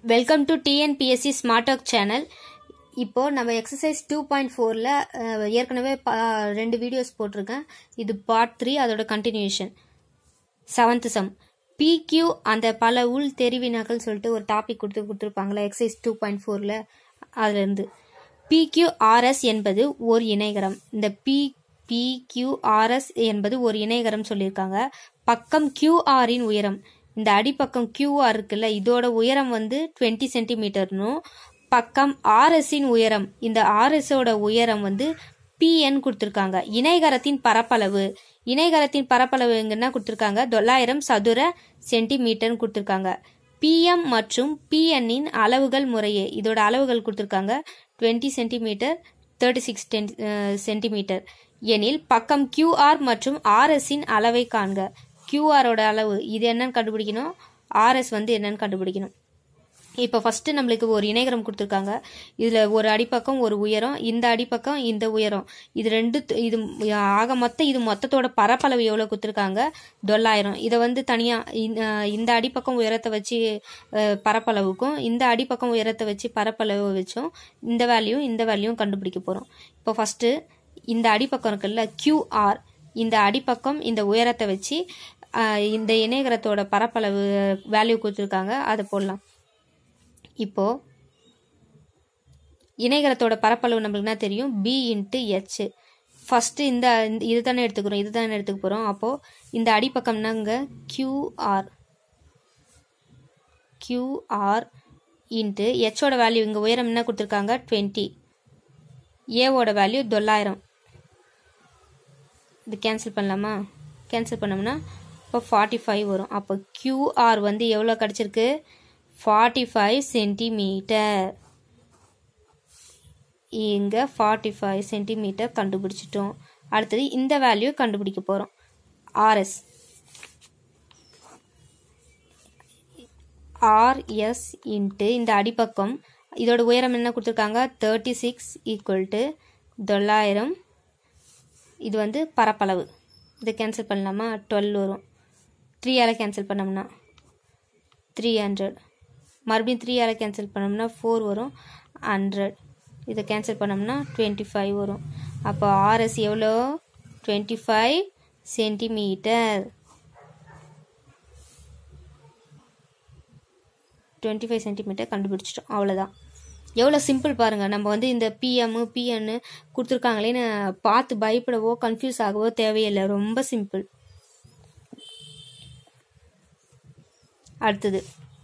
welcome to TNPSC smart work channel இப்போ நம்ம exercise two point ஃபோரில் ஏற்கனவே பா- ரெண்டு வீடியோஸ் போட்டிருக்கேன் இது பார்ட் த்ரீ அதோட கண்டினியூஷன் செவன்த் சம் பிக்யூ அந்த பல உள் தெரிவினாக்கள் சொல்லிட்டு ஒரு டாபிக் கொடுத்து கொடுத்துருப்பாங்களா எக்ஸசைஸ் டூ பாயிண்ட் ஃபோரில் அதுலேருந்து பிக்யூஆர்எஸ் என்பது ஒரு இணைகரம் இந்த பி பிக்யூஆர்எஸ் என்பது ஒரு இணைகரம் சொல்லியிருக்காங்க பக்கம் கியூஆரின் உயரம் இந்த அடிப்பக்கம் கியூஆர் இருக்குல்ல இதோட உயரம் வந்து டுவெண்ட்டி சென்டிமீட்டர்னும் பக்கம் ஆர்எஸ்ஸின் உயரம் இந்த ஆர்எஸோட உயரம் வந்து பிஎன் கொடுத்துருக்காங்க இணைகரத்தின் பரப்பளவு இணைகரத்தின் பரப்பளவு என்ன கொடுத்துருக்காங்க தொள்ளாயிரம் சதுர சென்டிமீட்டர்னு கொடுத்துருக்காங்க பிஎம் மற்றும் பிஎன்னின் அளவுகள் முறையே இதோட அளவுகள் கொடுத்துருக்காங்க twenty centimetre thirty six centimetre எனில் பக்கம் கியூஆர் மற்றும் ஆர்எஸ்ஸின் அளவை காண்க கியூஆரோட அளவு இது என்னன்னு கண்டுபிடிக்கணும் ஆர்எஸ் வந்து என்னன்னு கண்டுபிடிக்கணும் இப்போ ஃபர்ஸ்ட் நம்மளுக்கு ஒரு இணைகரம் கொடுத்துருக்காங்க இதில் ஒரு அடிப்பக்கம் ஒரு உயரம் இந்த அடிப்பக்கம் இந்த உயரம் இது ரெண்டு த- இது ஆக மொத்தம் இது மொத்தத்தோட பரப்பளவு எவ்வளோ கொடுத்துருக்காங்க தொள்ளாயிரம் இதை வந்து தனியாக இந்த அடிப்பக்கம் உயரத்தை வச்சு அஹ், பரப்பளவுக்கும் இந்த அடிப்பக்கம் உயரத்தை வச்சு பரப்பளவு வச்சும் இந்த வேல்யூ இந்த வேல்யூவும் கண்டுபிடிக்க போகிறோம் இப்போ ஃபஸ்ட்டு இந்த அடிப்பக்கம் இருக்குல்ல கியூஆர் இந்த அடிப்பக்கம் இந்த உயரத்தை வச்சு அஹ், இந்த இணைகரத்தோட பரப்பளவு வேல்யூ கொடுத்துருக்காங்க அதை போடலாம் இப்போ இணைகரத்தோட பரப்பளவு நம்மளுக்கு என்ன தெரியும் பி இன்ட்டு ஹெச் ஃபஸ்ட்டு இந்த இந்த- இது தானே எடுத்துக்கிறோம் இது தானே எடுத்துக்க போகிறோம் அப்போது இந்த அடிப்பக்கம்னாங்க கியூஆர் கியூஆர் இன்ட்டு ஹெச்சோட வேல்யூ இங்கே உயரம் என்ன கொடுத்துருக்காங்க டுவெண்ட்டி ஏவோட வேல்யூ தொள்ளாயிரம் இது கேன்சல் பண்ணலாமா கேன்சல் பண்ணோம்னா இப்போ ஃபார்ட்டி ஃபைவ் வரும் அப்போ கியூஆர் வந்து எவ்வளோ கிடச்சிருக்கு ஃபார்ட்டி ஃபைவ் சென்டிமீட்டர் இங்கே ஃபார்ட்டி ஃபைவ் சென்டிமீட்டர் கண்டுபிடிச்சிட்டோம் அடுத்தது இந்த வேல்யூ கண்டுபிடிக்க போகிறோம் ஆர்எஸ் ஆர்எஸ் இன்ட்டு இந்த அடிப்பக்கம் இதோட உயரம் என்ன கொடுத்துருக்காங்க தேர்ட்டி சிக்ஸ் ஈக்குவல் டு தொள்ளாயிரம் இது வந்து பரப்பளவு இதை கேன்சல் பண்ணலாமா டுவெல் வரும் த்ரீயால் கேன்சல் பண்ணோம்னா த்ரீ ஹண்ட்ரட் மறுபடியும் த்ரீயால் கேன்சல் பண்ணோம்னா ஃபோர் வரும் ஹண்ட்ரட் இதை கேன்சல் பண்ணோம்னா டுவெண்ட்டி ஃபைவ் வரும் அப்போ ஆர்எஸ் எவ்வளோ twenty five centimetre twenty five centimetre கண்டுபிடிச்சிட்டோம் அவ்வளோதான் எவ்வளோ சிம்பிள் பாருங்கள் நம்ம வந்து இந்த பிஎம் பிஎன்னு கொடுத்துருக்காங்களேன்னு பார்த்து பயப்படவோ கன்ஃபியூஸ் ஆகவோ தேவையில்லை ரொம்ப சிம்பிள் அடுத்தது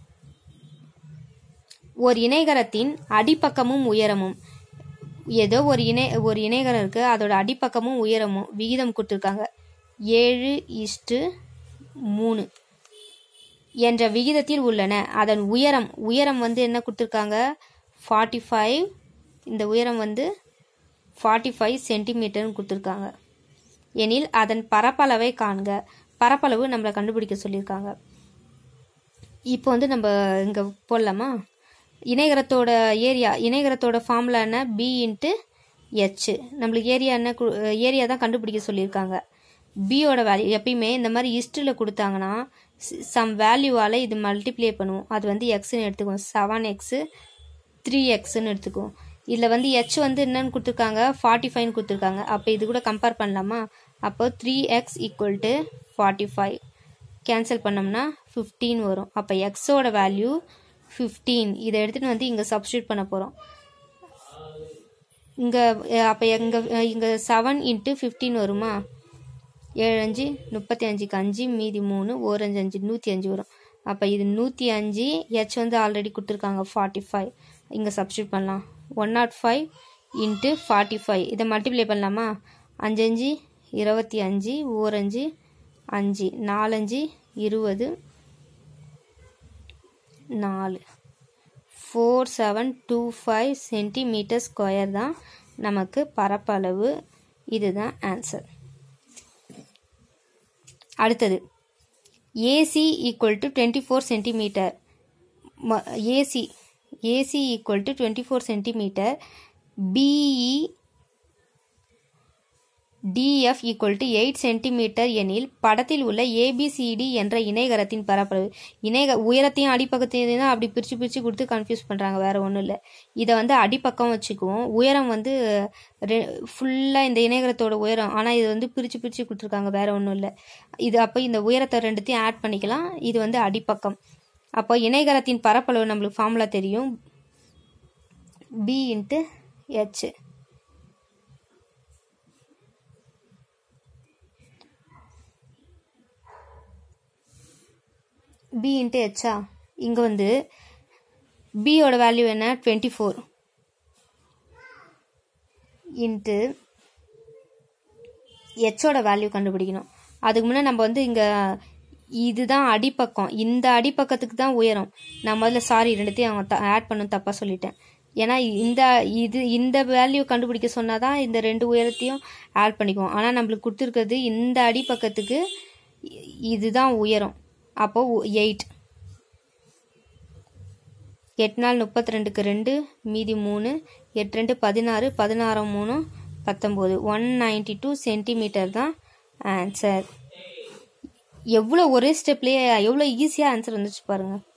ஒரு இணைகரத்தின் அடிப்பக்கமும் உயரமும் ஏதோ ஒரு இணை ஒரு இணைகரம் இருக்குது அதோட அடிப்பக்கமும் உயரமும் விகிதம் கொடுத்துருக்காங்க ஏழு இஸ்டு மூணு என்ற விகிதத்தில் உள்ளன அதன் உயரம் உயரம் வந்து என்ன கொடுத்துருக்காங்க ஃபார்ட்டி ஃபைவ் இந்த உயரம் வந்து ஃபார்ட்டி ஃபைவ் சென்டிமீட்டர்னு கொடுத்துருக்காங்க எனில் அதன் பரப்பளவை காண்க பரப்பளவு நம்மளை கண்டுபிடிக்க சொல்லியிருக்காங்க இப்போ வந்து நம்ம இங்கே போடலாமா இணைகரத்தோட ஏரியா இணைகரத்தோட ஃபார்முலா என்ன பி இன்ட்டு ஹெச் நம்மளுக்கு ஏரியா என்ன ஏரியா தான் கண்டுபிடிக்க சொல்லியிருக்காங்க பியோட வேல்யூ எப்பயுமே இந்த மாதிரி ஹிஸ்ட்ரியில் கொடுத்தாங்கன்னா சம் வேல்யூவால் இது மல்டிப்ளை பண்ணுவோம் அது வந்து எக்ஸ்ன்னு எடுத்துக்குவோம் செவன் எக்ஸு த்ரீ எக்ஸ்ன்னு எடுத்துக்குவோம் இதில் வந்து ஹெச் வந்து என்னன்னு கொடுத்துருக்காங்க ஃபார்ட்டி ஃபைவ்னு கொடுத்துருக்காங்க அப்போ இது கூட கம்பேர் பண்ணலாமா அப்போ three X equal to forty five cancel பண்ணோம்னா ஃபிஃப்டீன் வரும் அப்போ எக்ஸோட வேல்யூ ஃபிஃப்டீன் இதை எடுத்துகிட்டு வந்து இங்கே சப்ஸ்டியூட் பண்ண போகிறோம் இங்கே அப்போ எங்க இங்கே செவன் இன்ட்டு ஃபிஃப்டீன் வருமா ஏழு அஞ்சு முப்பத்தி அஞ்சுக்கு அஞ்சு மீதி மூணு ஓரஞ்சு அஞ்சு நூற்றி அஞ்சு வரும் அப்போ இது நூற்றி அஞ்சு ஹெச் வந்து ஆல்ரெடி கொடுத்துருக்காங்க ஃபார்ட்டி ஃபைவ் இங்கே சப்ஸ்டியூட் பண்ணலாம் one nought five into forty five இதை மல்டிப்ளை பண்ணலாமா அஞ்சு அஞ்சு இருபத்தி அஞ்சு ஓரஞ்சு அஞ்சு நாலஞ்சு இருபது நாலு four seven two five centimetre square தான் நமக்கு பரப்பளவு இதுதான் ஆன்சர் அடுத்தது AC equal to twenty four centimetre AC AC equal to twenty four centimetre BE DF equal to eight centimetre எனில் படத்தில் உள்ள ஏபிசிடி என்ற இணைகரத்தின் பரப்பளவு இணைக உயரத்தையும் அடிப்பக்கத்தையும் தான் அப்படி பிரித்து பிரித்து கொடுத்து கன்ஃபியூஸ் பண்ணுறாங்க வேற ஒன்றும் இல்லை இதை வந்து அடிப்பக்கம் வச்சுக்குவோம் உயரம் வந்து ஃபுல்லாக இந்த இணைகரத்தோட உயரம் ஆனால் இது வந்து பிரித்து பிரித்து கொடுத்துருக்காங்க வேற ஒன்றும் இல்லை இது அப்போ இந்த உயரத்தை ரெண்டுத்தையும் ஆட் பண்ணிக்கலாம் இது வந்து அடிப்பக்கம் அப்போ இணைகரத்தின் பரப்பளவு நம்மளுக்கு ஃபார்முலா தெரியும் B into H B into ஹெச்சா இங்கே வந்து பியோட வேல்யூ என்ன டுவெண்ட்டி ஃபோர் இன்ட்டு ஹெச்சோட வேல்யூ கண்டுபிடிக்கணும் அதுக்கு முன்னே நம்ம வந்து இங்கே இதுதான் அடிப்பக்கம் இந்த அடிப்பக்கத்துக்கு தான் உயரம் நான் முதல்ல சாரி ரெண்டுத்தையும் அவங்க ஆட் பண்ண தப்பாக சொல்லிட்டேன் ஏன்னா இந்த இது இந்த வேல்யூ கண்டுபிடிக்க சொன்னால் தான் இந்த ரெண்டு உயரத்தையும் ஆட் பண்ணிக்குவோம் ஆனால் நம்மளுக்கு கொடுத்துருக்கிறது இந்த அடிப்பக்கத்துக்கு இதுதான் உயரம் அப்போது எயிட் எட்டு நாள் முப்பத்தி ரெண்டுக்கு ரெண்டு மீதி மூணு எட்டு ரெண்டு பதினாறு பதினாறு மூணு பத்தொம்போது ஒன் நைன்டி டூ சென்டிமீட்டர் தான் ஆன்சர் எவ்வளோ ஒரே ஸ்டெப்லேயே எவ்வளோ ஈஸியாக ஆன்சர் வந்துச்சு பாருங்கள்